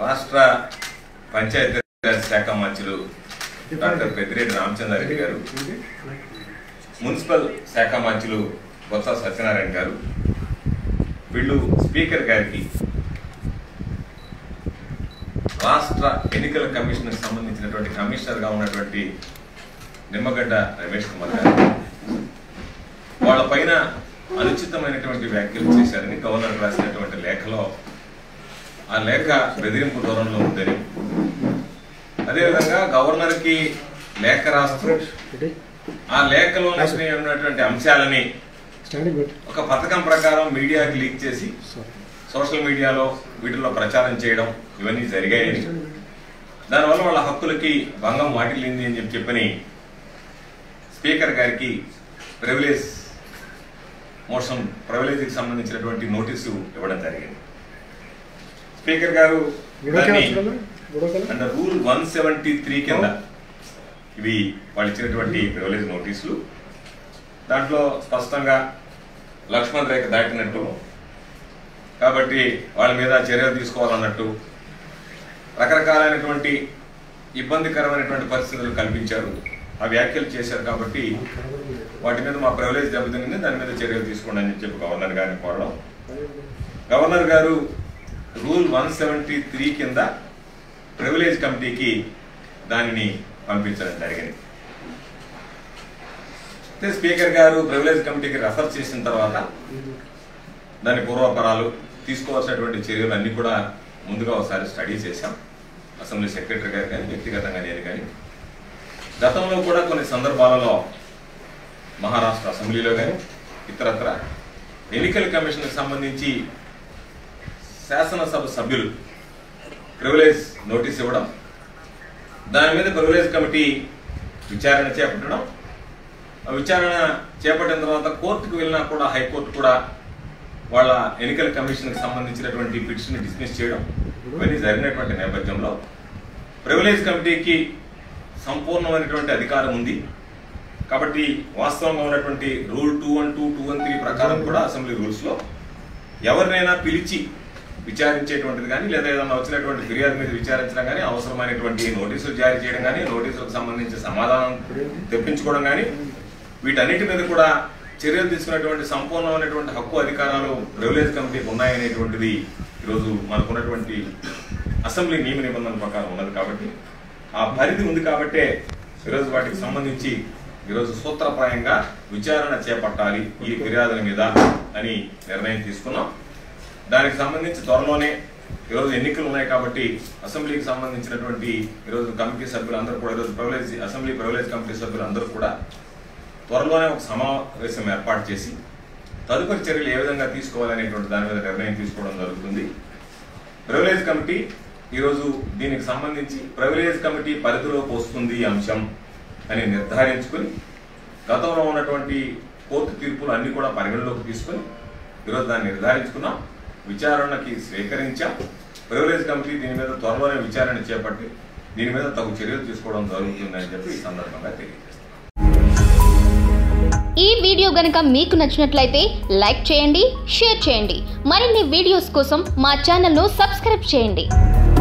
రాష్ట్ర పంచాయతీరాజ్ శాఖ మంత్రులు డాక్టర్ పెద్దిరెడ్డి రామచంద్రారెడ్డి గారు మున్సిపల్ శాఖ మంత్రులు బొత్స సత్యనారాయణ గారు వీళ్ళు స్పీకర్ గారికి రాష్ట్ర ఎన్నికల కమిషన్ సంబంధించినటువంటి కమిషనర్ గా ఉన్నటువంటి నిమ్మగడ్డ రమేష్ కుమార్ గారు వాళ్ళ పైన అనుచితమైనటువంటి వ్యాఖ్యలు చేశారని గవర్నర్ రాసినటువంటి లేఖలో ఆ లేఖ బెదిరింపు దూరంలో ఉందని అదేవిధంగా గవర్నర్ కి లేఖ రాస్తూ ఆ లేఖలో ఉన్నటువంటి అంశాలని స్టాండింగ్ పెట్టి ఒక పథకం ప్రకారం మీడియాకి లీక్ చేసి సోషల్ మీడియాలో వీటిల్లో ప్రచారం చేయడం ఇవన్నీ జరిగాయని దానివల్ల వాళ్ళ హక్కులకి భంగం వాటిల్లింది అని చెప్పి చెప్పని స్పీకర్ గారికి ప్రివిలేజ్ మోషన్ ప్రివిలేజ్కి సంబంధించినటువంటి నోటీసు ఇవ్వడం జరిగింది స్పీకర్ గారు గుడకే దాన్ని వస్తుందా గుడకల under rule one seventy three కింద ఇవి వాళ్ళు ఇచ్చినటువంటి ప్రివిలేజ్ నోటీసులు దాంట్లో స్పష్టంగా లక్ష్మణ్ రేఖ దాటినట్టు కాబట్టి వాళ్ళ మీద చర్యలు తీసుకోవాలన్నట్టు రకరకాలైనటువంటి ఇబ్బందికరమైనటువంటి పరిస్థితులు కల్పించారు ఆ వ్యాఖ్యలు చేశారు కాబట్టి వాటి మీద మా ప్రివిలేజ్ దెబ్బతింది దాని మీద చర్యలు తీసుకోండి అని చెప్పి గవర్నర్ గారిని కోరడం గవర్నర్ గారు రూల్ వన్ సెవెంటీ త్రీ కింద ప్రివిలేజ్ కమిటీకి దానిని పంపించడం జరిగింది అయితే స్పీకర్ గారు ప్రివిలేజ్ కమిటీకి రెఫర్ చేసిన తర్వాత దాని పూర్వపరాలు తీసుకోవాల్సినటువంటి చర్యలు అన్ని కూడా ముందుగా ఒకసారి స్టడీ చేశాం అసెంబ్లీ సెక్రటరీ గారు కానీ వ్యక్తిగతంగా నేను కానీ గతంలో కూడా కొన్ని సందర్భాలలో మహారాష్ట్ర అసెంబ్లీలో కానీ ఇతరత్ర ఎన్నికల కమిషన్కి సంబంధించి శాసనసభ సభ్యులు ప్రివిలేజ్ నోటీస్ ఇవ్వడం దాని మీద ప్రివిలేజ్ కమిటీ విచారణ చేపట్టడం ఆ విచారణ చేపట్టిన తర్వాత కోర్టుకు వెళ్ళినా కూడా హైకోర్టు కూడా వాళ్ళ ఎన్నికల కమిషన్కి సంబంధించినటువంటి పిటిషన్ డిస్మిస్ చేయడం ఇవన్నీ జరిగినటువంటి నేపథ్యంలో ప్రివిలేజ్ కమిటీకి సంపూర్ణమైనటువంటి అధికారం ఉంది కాబట్టి వాస్తవంగా ఉన్నటువంటి rule two one two two one three ప్రకారం కూడా అసెంబ్లీ రూల్స్లో ఎవరినైనా పిలిచి విచారించేటువంటిది కానీ లేదా ఏదైనా వచ్చినటువంటి ఫిర్యాదు మీద విచారించడం కానీ అవసరమైనటువంటి నోటీసులు జారీ చేయడం కానీ నోటీసులకు సంబంధించి సమాధానం తెప్పించుకోవడం కానీ వీటన్నిటి మీద కూడా చర్యలు తీసుకున్నటువంటి సంపూర్ణమైనటువంటి హక్కు అధికారాలు ప్రివిలేజ్ కమిటీకి ఉన్నాయనేటువంటిది ఈరోజు మనకున్నటువంటి అసెంబ్లీ నియమ నిబంధనల ప్రకారం ఉన్నది కాబట్టి ఆ పరిధి ఉంది కాబట్టే ఈరోజు వాటికి సంబంధించి ఈరోజు సూత్రప్రాయంగా విచారణ చేపట్టాలి ఈ ఫిర్యాదుల మీద అని నిర్ణయం తీసుకున్నాం దానికి సంబంధించి త్వరలోనే ఈరోజు ఎన్నికలు ఉన్నాయి కాబట్టి అసెంబ్లీకి సంబంధించినటువంటి ఈరోజు కమిటీ సభ్యులందరూ కూడా ఈరోజు ప్రివిలేజ్ అసెంబ్లీ ప్రివిలేజ్ కమిటీ సభ్యులందరూ కూడా త్వరలోనే ఒక సమావేశం ఏర్పాటు చేసి తదుపరి చర్యలు ఏ విధంగా తీసుకోవాలనేటువంటి దాని మీద నిర్ణయం తీసుకోవడం జరుగుతుంది ప్రివిలేజ్ కమిటీ ఈరోజు దీనికి సంబంధించి ప్రివిలేజ్ కమిటీ పరిధిలోకి వస్తుంది ఈ అంశం అని నిర్ధారించుకుని గతంలో ఉన్నటువంటి కోర్టు తీర్పులు అన్ని కూడా పరిగణలోకి తీసుకుని ఈరోజు దాన్ని నిర్ధారించుకున్నాం విచారణకి స్వీకరించాం ప్రివిలేజ్ కమిటీ దీని మీద త్వరలోనే విచారణ చేపట్టి దీని మీద తగు చర్యలు తీసుకోవడం జరుగుతుందని చెప్పి ఈ సందర్భంగా తెలియజేస్తాం ఈ వీడియో గనుక మీకు నచ్చినట్లయితే లైక్ చేయండి షేర్ చేయండి మరిన్ని వీడియోస్ కోసం మా ఛానల్ను సబ్స్క్రైబ్ చేయండి